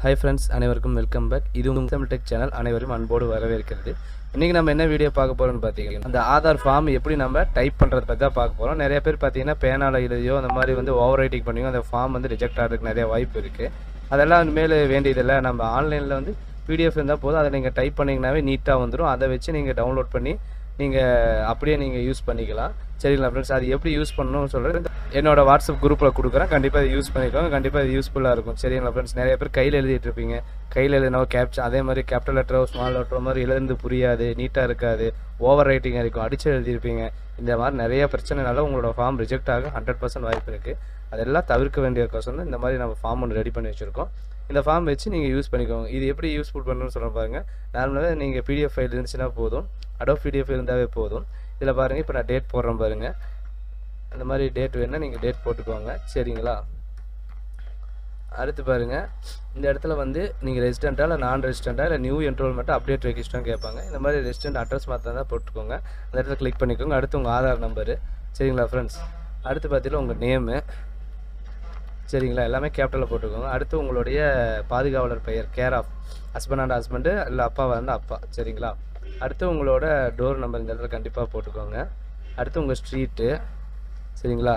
high friends அனைவருக்கும் welcome back இது உங்கள் தமிழ் டெக் சேனல் அனைவரும் அன்போடு வரவேற்கிறது இன்றைக்கி நம்ம என்ன வீடியோ பார்க்க போகிறோம்னு பார்த்தீங்கன்னா அந்த ஆதார் ஃபார்ம் எப்படி நம்ம டைப் பண்ணுறத பற்றி தான் பார்க்க போகிறோம் நிறைய பேர் பார்த்தீங்கன்னா பேனால் எழுதியோ அந்த மாதிரி வந்து ஓவர் ரைட்டிங் பண்ணியோ அந்த ஃபார்ம் வந்து ரிஜெக்ட் ஆகிறதுக்கு நிறைய வாய்ப்பு இருக்குது அதெல்லாம் இனிமேல் வேண்டியதில்லை நம்ம ஆன்லைனில் வந்து பிடிஎஃப் இருந்தால் போதும் அதை நீங்கள் டைப் பண்ணிங்கனாவே நீட்டாக வந்துடும் அதை வச்சு நீங்கள் டவுன்லோட் பண்ணி நீங்கள் அப்படியே நீங்கள் யூஸ் பண்ணிக்கலாம் சரிங்களா ஃப்ரெண்ட்ஸ் அது எப்படி யூஸ் பண்ணணும்னு சொல்கிறேன் என்னோட வாட்ஸ்அப் குரூப்பில் கொடுக்குறேன் கண்டிப்பாக அதை யூஸ் பண்ணிக்கோங்க கண்டிப்பாக அது யூஸ்ஃபுல்லாக இருக்கும் சரிங்களா ஃப்ரெண்ட்ஸ் நிறைய பேர் கையில் எழுதிட்டு இருப்பீங்க கையில் எழுதினோ கேப்ச்சா அதே மாதிரி கேபிட்டல் லெட்டரோ ஸ்மால் லெட்டரோ மாதிரி எழுந்து புரியாது நீட்டாக இருக்காது ஓவர் ரைட்டிங்காக இருக்கும் அடிச்சு எழுதியிருப்பீங்க இந்த மாதிரி நிறைய பிரச்சனைனால உங்களோட ஃபார்ம் ரிஜெக்ட் ஆக ஹண்ட்ரட் பர்சன்ட் வாய்ப்பு இருக்குது அதெல்லாம் தவிர்க்க வேண்டிய கோசம் இந்த மாதிரி நம்ம ஃபார்ம் ஒன்று ரெடி பண்ணி வச்சுருக்கோம் இந்த ஃபார்ம் வச்சு நீங்கள் யூஸ் பண்ணிக்கோங்க இது எப்படி யூஸ்ஃபுல் பண்ணணும்னு சொல்ல பாருங்கள் நார்மலாகவே நீங்கள் பிடிஎஃப் ஃபைல் இருந்துச்சுன்னா போதும் அடோ பிடிஎஃப் இருந்தாவே போதும் இதில் பாருங்கள் இப்போ நான் டேட் போடுறேன் பாருங்கள் அந்த மாதிரி டேட் வேணால் நீங்கள் டேட் போட்டுக்கோங்க சரிங்களா அடுத்து பாருங்கள் இந்த இடத்துல வந்து நீங்கள் ரெசிடெண்ட்டாக இல்லை நான் ரெசிடெண்ட்டாக இல்லை நியூ என்ரோல்மெண்ட்டாக அப்டேட் ரெஜிஸ்டரும் கேட்பாங்க இந்த மாதிரி ரெசிடென்ட் அட்ரஸ் மாற்ற தான் போட்டுக்கோங்க அந்த இடத்துல கிளிக் பண்ணிக்கோங்க அடுத்து உங்கள் ஆதார் நம்பரு சரிங்களா ஃப்ரெண்ட்ஸ் அடுத்து பார்த்தீங்கன்னா உங்கள் நேமு சரிங்களா எல்லாமே கேபிட்டலில் போட்டுக்கோங்க அடுத்து உங்களுடைய பாதுகாவலர் பெயர் care of husband and husband இல்லை அப்பா வந்து அப்பா சரிங்களா அடுத்து உங்களோட டோர் நம்பர் இந்த இடத்துல கண்டிப்பாக போட்டுக்கோங்க அடுத்து உங்கள் ஸ்ட்ரீட்டு சரிங்களா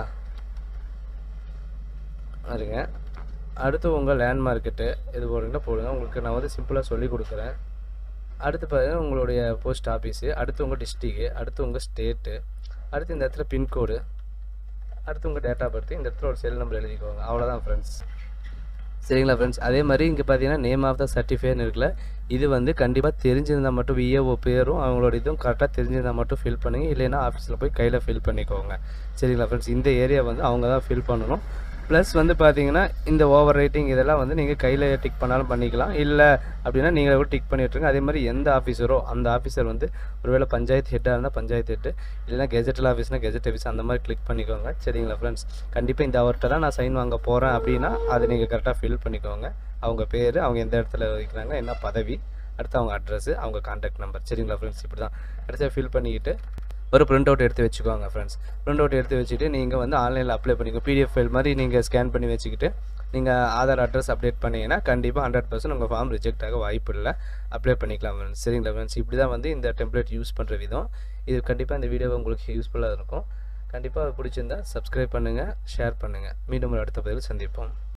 பாருங்க அடுத்து உங்கள் லேண்ட்மார்க்கெட்டு இது போடுறீங்களா போடுங்க உங்களுக்கு நான் வந்து சிம்பிளாக சொல்லி கொடுக்குறேன் அடுத்து பாருங்கள் உங்களுடைய போஸ்ட் ஆஃபீஸு அடுத்து உங்கள் டிஸ்ட்ரிக்கு அடுத்து உங்கள் ஸ்டேட்டு அடுத்து இந்த இடத்துல பின்கோடு அடுத்து உங்கள் டேட் ஆஃப் பர்த் இந்த இடத்துல ஒரு செல் நம்பர் எழுதிக்கோங்க அவ்வளோதான் ஃப்ரெண்ட்ஸ் சரிங்களா ஃப்ரெண்ட்ஸ் அதே மாதிரி இங்கே பார்த்தீங்கன்னா நேம் ஆஃப் த சர்டிஃபிகேட்னு இருக்குல்ல இது வந்து கண்டிப்பாக தெரிஞ்சிருந்தால் மட்டும் விஏஓ பேரும் அவங்களோட இதுவும் கரெக்டாக தெரிஞ்சிருந்தால் மட்டும் ஃபில் பண்ணுங்க இல்லைன்னா ஆஃபீஸில் போய் கையில் ஃபில் பண்ணிக்கோங்க சரிங்களா ஃப்ரெண்ட்ஸ் இந்த ஏரியா வந்து அவங்க தான் ஃபில் பண்ணணும் ப்ளஸ் வந்து பார்த்தீங்கன்னா இந்த ஓவர் ரைட்டிங் இதெல்லாம் வந்து நீங்கள் கையில் டிக் பண்ணாலும் பண்ணிக்கலாம் இல்லை அப்படின்னா நீங்கள் கூட டிக் பண்ணி விட்ருங்க அதே மாதிரி எந்த ஆஃபீஸரோ அந்த ஆஃபீஸர் வந்து ஒருவேளை பஞ்சாயத்து ஹெட்டாக இருந்தால் பஞ்சாயத்து ஹெட்டு இல்லைனா கெஜெட்டல் ஆஃபீஸ்னால் கெஜெட் ஆஃபீஸ் அந்த மாதிரி கிளிக் பண்ணிக்கோங்க சரிங்களா ஃப்ரெண்ட்ஸ் கண்டிப்பாக இந்த அவர்கிட்ட தான் நான் சைன் வாங்க போகிறேன் அப்படின்னா அதை நீங்கள் கரெக்டாக ஃபில் பண்ணிக்கோங்க அவங்க பேர் அவங்க எந்த இடத்துல வைக்கிறாங்க என்ன பதவி அடுத்து அவங்க அட்ரஸ் அவங்க கான்டாக்ட் நம்பர் சரிங்களா ஃப்ரெண்ட்ஸ் இப்படி தான் அடுத்து ஃபில் பண்ணிக்கிட்டு ஒரு பிரிண்ட் அவுட் எடுத்து வச்சுக்கோங்க ஃப்ரெண்ட்ஸ் பிரிண்ட் அவுட் எடுத்து வச்சுட்டு நீங்கள் வந்து ஆன்லைனில் அப்ளை பண்ணிக்கோ பிடிஎஃப் ஃபைல் மாதிரி நீங்கள் ஸ்கேன் பண்ணி வச்சுக்கிட்டு நீங்கள் ஆதார் அட்ரஸ் அப்டேட் பண்ணிங்கன்னா கண்டிப்பாக ஹண்ட்ரட் பர்சன்ட் உங்கள் ஃபார்ம் ரிஜெக்ட் ஆக வாய்ப்பு இல்லை அப்ளை பண்ணிக்கலாம் ஃப்ரெண்ட்ஸ் சரிங்களா ஃப்ரெண்ட்ஸ் இப்படி தான் வந்து இந்த டெம்ப்ளேட் யூஸ் பண்ணுற விதம் இது கண்டிப்பாக இந்த வீடியோ உங்களுக்கு யூஸ்ஃபுல்லாக இருக்கும் கண்டிப்பாக பிடிச்சிருந்தா சப்ஸ்கிரைப் பண்ணுங்கள் ஷேர் பண்ணுங்கள் மீண்டும் ஒரு அடுத்த பதிவில் சந்திப்போம்